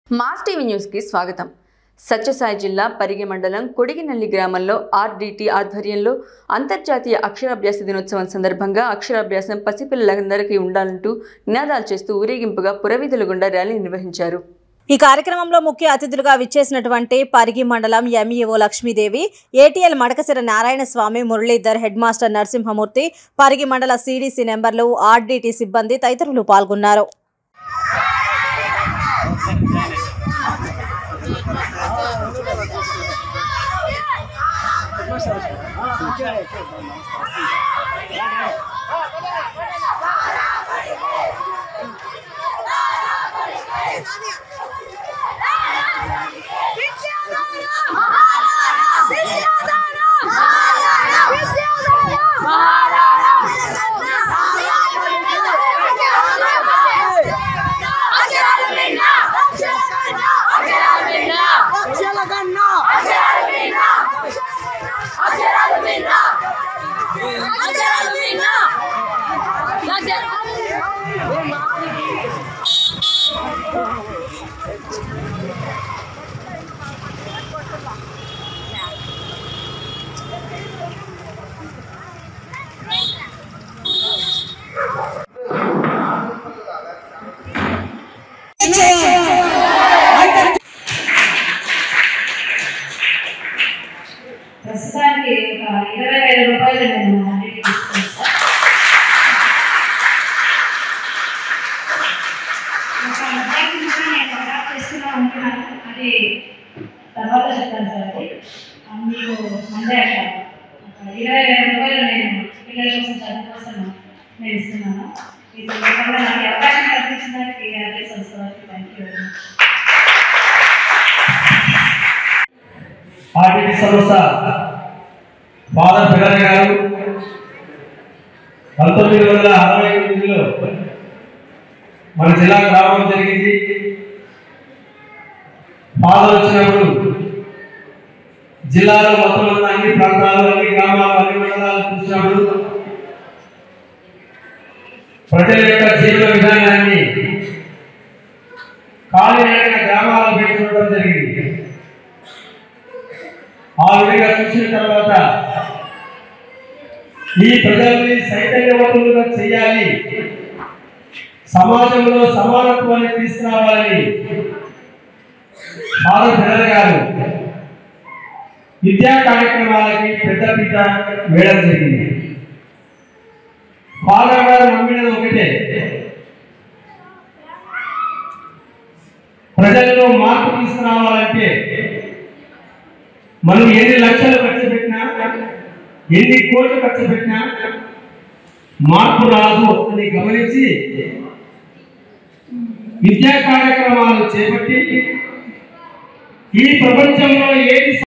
mass TV న్యూస్కి స్వాగతం సత్యసాయి జిల్లా పరిగి మండలం కొడిగినల్లి గ్రామంలో ఆర్డీటీ ఆధ్వర్యంలో అంతర్జాతీయ అక్షరాభ్యాస దినోత్సవం సందర్భంగా అక్షరాభ్యాసం పసిపిల్లలందరికీ ఉండాలంటూ నినాదాలు చేస్తూ ఊరేగింపుగా పురవీధుల గుండా ర్యాలీ నిర్వహించారు ఈ కార్యక్రమంలో ముఖ్య అతిథులుగా విచ్చేసినటువంటి పరిగి మండలం MEO Lakshmidevi ATL Madakasira Narayana Swamy Muralidhar head master Narasimhamurthy Parigi మండల సిడిసి నెంబర్లు ఆర్డీటీ సిబ్బంది తదితరులు పాల్గొన్నారు ప్రస్తుతానికి ఒక ఇరవై వేల రూపాయలు నేను అన్నిటికీ తీసుకొస్తాను ఒక మొబైల్ కూడా నేను అడాప్ట్ చేసుకుందాం అనుకున్నాను అది తర్వాత చెప్తాను సార్ అది ఆ, మీకు మండే అంటారు ఒక ఇరవై వేల రూపాయలు నేను పిల్లల కోసం చదువు కోసం నేను ఇస్తున్నాను ఈ సందర్భంగా నాకు ఈ అవకాశం కల్పించిన దానికి అదే సంస్థ వారికి thank you very much RTT సంస్థ ఫాదర్ పిల్లర్ గారు పంతొమ్మిది వందల అరవై ఎనిమిదిలో మన జిల్లాకు రావడం జరిగింది ఫాదర్ వచ్చినప్పుడు జిల్లాలో మొత్తం ఉన్న అన్ని ప్రాంతాలు అన్ని గ్రామాలు అన్ని మండలాలు చూసినప్పుడు ప్రజల యొక్క జీవన విధానాన్ని ఖాళీ గ్రామాల్లో పెట్టి చూడడం జరిగింది ఆ విధంగా చూసిన తర్వాత ఈ ప్రజల్ని చైతన్యవంతులుగా చేయాలి సమాజంలో సమానత్వాన్ని తీసుకురావాలని ఫాదర్ పిల్లల గారు విద్యా కార్యక్రమాలకి పెద్దపీట వేయడం జరిగింది ఫాదర్ గారు నమ్మినది ఒకటే ప్రజల్లో మార్పు తీసుకురావాలంటే మనం ఎన్ని లక్షలు ఖర్చు పెట్టినా ఎన్ని కోట్లు ఖర్చు పెట్టినా మార్పు రాదు అని గమనించి విద్యా కార్యక్రమాలు చేపట్టి ఈ ప్రపంచంలో ఏది